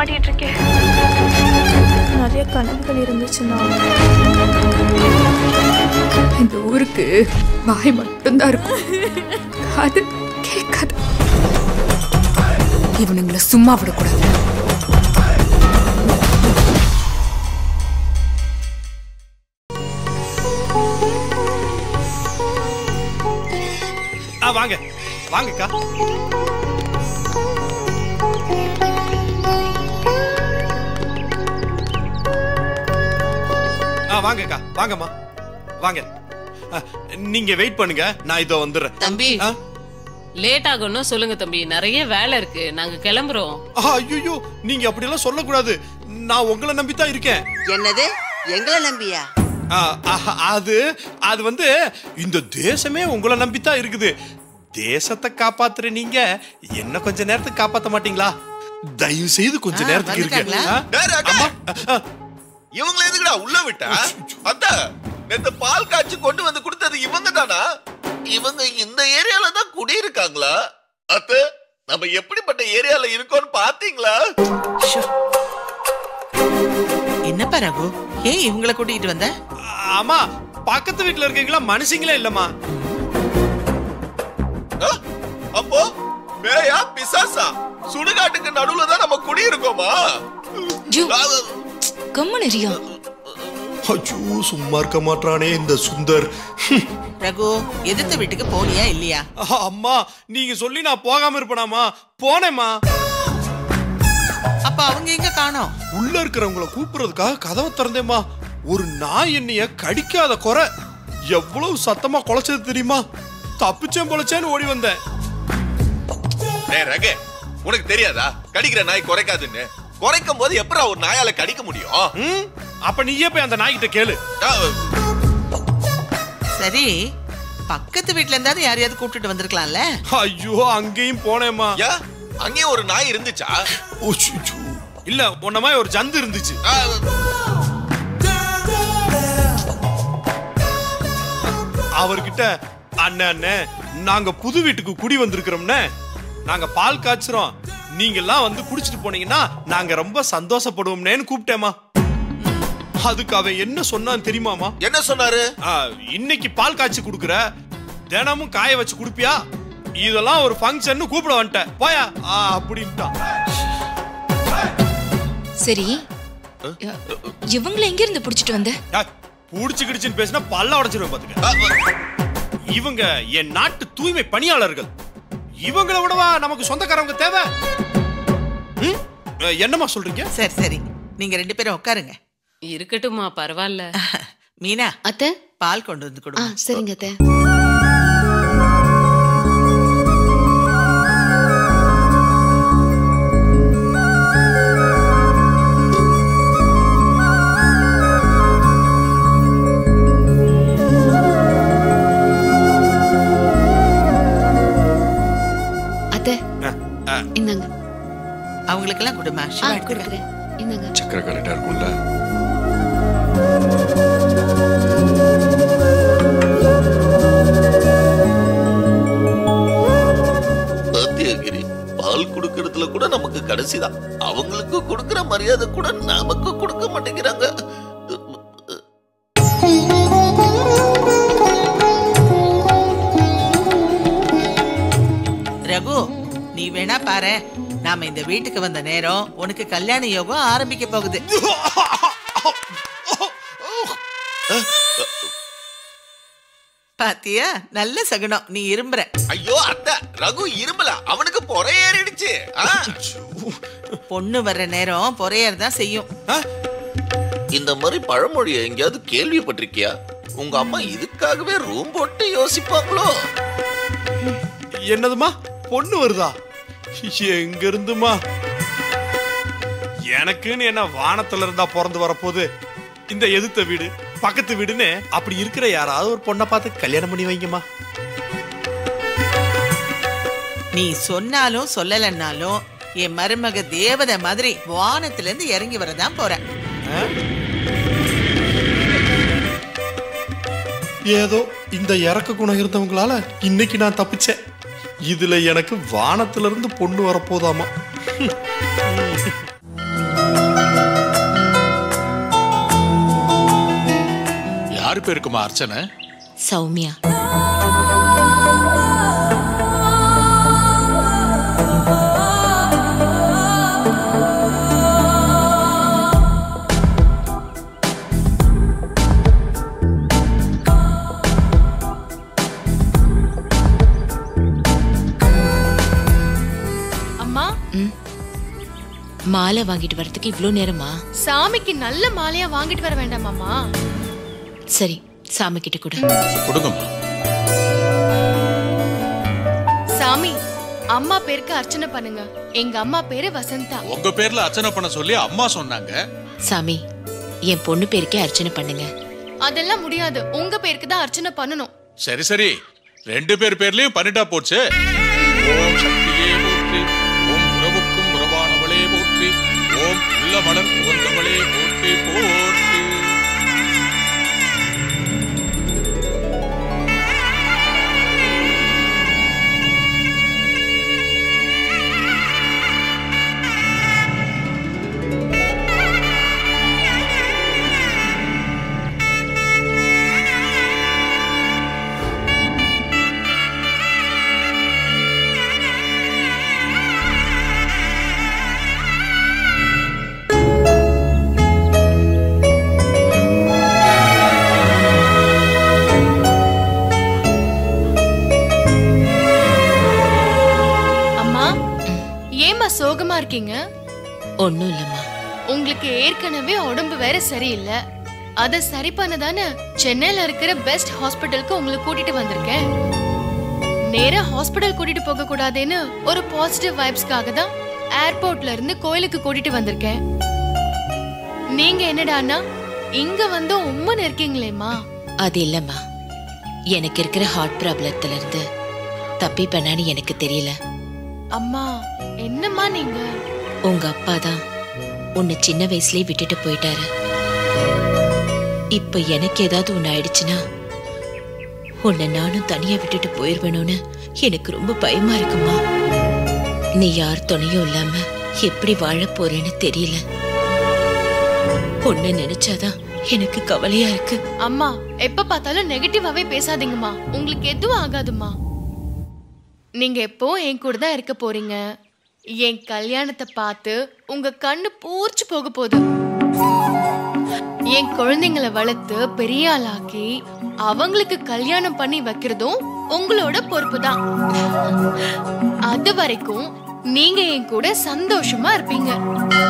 மாட்டிட்டு இருக்கேன் நிறைய கனவுகள் இருந்துச்சுன்னா இந்த ஊருக்கு வாய் மட்டும்தான் இருக்கும் அது கேட்காது இவனுங்களை சும்மா விடக்கூடாது ஆ வாங்க வாங்கக்கா ஆ வாங்கக்கா வாங்கம்மா வாங்க ஆ, நீங்க வெயிட் பண்ணுங்க நான் இதோ வந்துடுறேன் தம்பி ஆ? லேட் ஆகும்னு சொல்லுங்க தம்பி நிறைய வேலை இருக்கு நாங்க கிளம்புறோம் ஐயோ நீங்க அப்படியெல்லாம் சொல்லக்கூடாது நான் உங்களை நம்பி தான் இருக்கேன் என்னது எங்களை நம்பியா ஆ, ஆஹா, அது அது வந்து இந்த தேசமே உங்களை நம்பி தான் இருக்குது தேசத்தை காப்பாத்துற நீங்க என்ன கொஞ்ச நேரத்துக்கு காப்பாத்த மாட்டீங்களா தயவு செய்து கொஞ்ச ஆ, நேரத்துக்கு இருக்கு வந்துட்டாங்களா? ஆ? டேய், ராகா. அம்மா, ஆ, இவங்கள எதுக்குடா உள்ள விட்டா அத்த நேத்து பால் காய்ச்சி கொண்டு வந்து கொடுத்தது இவங்க தானா இவங்க இந்த ஏரியால தான் குடியிருக்காங்களா அத்த நம்ம எப்படிப்பட்ட ஏரியால இருக்கோம்னு பாத்தீங்களா என்னப்பா ரகு ஏன் இவங்கள கூட்டிட்டு வந்த ஆமா பக்கத்து வீட்டுல இருக்கீங்களா மனுஷங்களே இல்லம்மா ஆ? அப்போ பேயா பிசாசா சுடுகாட்டுக்கு நடுவுல தான் நம்ம குடியிருக்கோமா கம்மன் எரியா ஐயோ சும்மா இருக்க மாட்டானே இந்த சுந்தர் ரகு எதிர்த்த வீட்டுக்கு போனியா இல்லையா அம்மா நீங்க சொல்லி நான் போகாம இருப்பேனாமா போனேம்மா அப்ப அவங்க எங்க காணோம் உள்ள இருக்கிறவங்கள கூப்பிடுறதுக்காக கதவை திறந்தேம்மா ஒரு நாய் என்னைய கடிக்காத குறை எவ்வளவு சத்தமா குலைச்சது தெரியுமா தப்பிச்சேன் பொழைச்சேன்னு ஓடி வந்தேன் டேய் ரகு உனக்கு தெரியாதா கடிக்கிற நாய் குறைக்காதுன்னு குறைக்கும் போது எப்படா ஒரு நாயால கடிக்க முடியும் ம்? அப்ப நீயே போய் அந்த நாய்கிட்ட கேளு ஆ, சரி பக்கத்து வீட்ல இருந்தாவது யாரையாவது கூட்டிட்டு வந்திருக்கலாம்ல ஐயோ அங்கேயும் போனேம்மா ஏன் அங்கேயும் ஒரு நாய் இருந்துச்சா உச்சுச்சு. இல்ல உன்ன மாதிரி ஒரு ஜந்து இருந்துச்சு ஆ, அவர்கிட்ட அண்ணே அண்ணே நாங்க புது வீட்டுக்கு குடி வந்திருக்கிறோம்னே நாங்க பால் காய்ச்சுறோம் நீங்க எல்லாம் வந்து குடிச்சிட்டு போனீங்கன்னா நாங்க ரொம்ப சந்தோஷப்படுவோம்னேன்னு கூப்பிட்டேமா அதுக்கு அவன் என்ன சொன்னான் தெரியுமாமா என்ன சொன்னாரு ஆ, இன்னைக்கு பால் காய்ச்சி குடுக்குற தினமும் காய வச்சு குடுப்பியா இதெல்லாம் ஒரு ஃபங்க்ஷன் கூப்பிட வந்துட்டேன் போயா ஆ, அப்படின்ட்டான் சரி இவங்களை எங்க இருந்து புடிச்சிட்டு வந்த ஏய், புடிச்சு கிடிச்சுன்னு பேசினா பல்ல உடைச்சிருவேன் பாத்துக்க ஆ, இவங்க என் நாட்டு தூய்மை பணியாளர்கள் இவங்கள விடவா நமக்கு சொந்தக்காரவங்க தேவை ம்? அஹ், என்னம்மா சொல்றீங்க சரி சரி நீங்க ரெண்டு பேரும் உட்காருங்க இருக்கட்டும்மா பரவாயில்ல மீனா அத்தை பால் கொண்டு வந்து ஆ கொடுங்க சரிங்க அத்தை அத்தை அஹ், அஹ், இந்தாங்க அவங்களுக்கெல்லாம் கொடுமா ஆ சிவா எடுத்துக்க. கொடுக்குறேன் இந்தாங்க சக்கரை கரெக்டா இருக்கும்ல சத்தியகிரி பால் குடுக்கறதுல கூட நமக்கு கடைசிதான் அவங்களுக்கு கொடுக்கிற மரியாதை கூட நமக்கு கொடுக்க மாட்டேங்கிறாங்க ரகு நீ வேணா பாரு நாம இந்த வீட்டுக்கு வந்த நேரம் உனக்கு கல்யாண யோகம் ஆரம்பிக்க போகுது பாத்தியா நல்ல சகுனம் நீ இரும்புற ஐயோ அத்தை ரகு இருமல அவனுக்கு பொறை ஏறிடுச்சு ஆ? பொண்ணு வர்ற நேரம் பொறையறதான் செய்யும் இந்த மாதிரி பழமொழியை எங்கேயாவது கேள்விப்பட்டிருக்கியா உங்க அம்மா இதுக்காகவே ரூம் போட்டு யோசிப்பாங்களோ என்னதுமா பொண்ணு வருதா எங்க இருந்துமா எனக்குன்னு என்ன வானத்துல இருந்தா பிறந்து வரப்போகுது இந்த எதிர்த்த வீடு பக்கத்து வீடுன்னு அப்படி இருக்கிற யாராவது ஒரு பொண்ணை பார்த்து கல்யாணம் பண்ணி வைங்கம்மா நீ சொன்னாலும் சொல்லலைன்னாலும் என் மருமக தேவதை மாதிரி வானத்துல இருந்து இறங்கி வரதான் போற ஏதோ இந்த இறக்க குணம் இருந்தவங்களால இன்னைக்கு நான் தப்பிச்சேன் இதுல எனக்கு வானத்துல இருந்து பொண்ணு வரப்போதாமா யார் பேருக்குமா அர்ச்சனை சௌமியா அம்மா மாலை வாங்கிட்டு வரதுக்கு இவ்ளோ நேரமா சாமிக்கு நல்ல மாலையா வாங்கிட்டு வர வேண்டாமாம்மா சரி சாமி கிட்ட கொடு கொடுங்கம்மா சாமி அம்மா பேருக்கு அர்ச்சனை பண்ணுங்க எங்க அம்மா பேரு வசந்தா உங்க பேர்ல அர்ச்சனை பண்ண சொல்லி அம்மா சொன்னாங்க சாமி என் பொண்ணு பேருக்கே அர்ச்சனை பண்ணுங்க அதெல்லாம் முடியாது உங்க பேருக்கு தான் அர்ச்சனை பண்ணணும் சரி சரி ரெண்டு பேர் பேர்லயும் பண்ணிட்டா போச்சு ஓம் சக்தியே போற்றி ஓம் உறவுக்கும் உறவானவளே போற்றி ஓம் உள்ள மலர் உகந்தவளே போற்றி போற்றி அம்மா ஏம்மா சோகமா இருக்கீங்க ஒன்னும் இல்லம்மா உங்களுக்கு ஏற்கனவே உடம்பு வேற சரியில்லை அத சரி பண்ண தானே சென்னையில இருக்கிற பெஸ்ட் ஹாஸ்பிட்டலுக்கு உங்களை கூட்டிட்டு வந்திருக்கேன் நேரா ஹாஸ்பிட்டல் கூட்டிட்டு போக கூடாதுன்னு ஒரு பாசிட்டிவ் வைப்ஸ்க்காக தான் ஏர்போர்ட்ல இருந்து கோயிலுக்கு கூட்டிட்டு வந்திருக்கேன் நீங்க என்னடான்னா இங்க வந்து உம்மன் இருக்கீங்களேம்மா அது இல்லம்மா எனக்கு இருக்கிற ஹார்ட் ப்ராப்ளத்துல இருந்து தப்பி பண்ணான்னு எனக்கு தெரியல அம்மா என்னம்மா நீங்க உங்க அப்பா தான் உன்னை சின்ன வயசுலயே விட்டுட்டு போயிட்டாரு இப்ப எனக்கு ஏதாவது ஒண்ணு ஆயிடுச்சுன்னா உன்னை நானும் தனியா விட்டுட்டு போயிருவேணும்னு எனக்கு ரொம்ப பயமா இருக்குமா நீ யார் துணையும் இல்லாம எப்படி வாழ போறேன்னு தெரியல உன்னை நினைச்சாதான் எனக்கு கவலையா இருக்கு அம்மா எப்ப பார்த்தாலும் நெகட்டிவாவே பேசாதீங்கம்மா உங்களுக்கு எதுவும் ஆகாதும்மா நீங்க எப்போ என் கூட தான் இருக்க போறீங்க என் கல்யாணத்தை பார்த்து உங்க கண்ணு பூர்ச்சு போக போகுது என் குழந்தைங்களை வளர்த்து பெரிய ஆளாக்கி அவங்களுக்கு கல்யாணம் பண்ணி வைக்கிறதும் உங்களோட பொறுப்பு தான் அது வரைக்கும் நீங்க என் கூட சந்தோஷமா இருப்பீங்க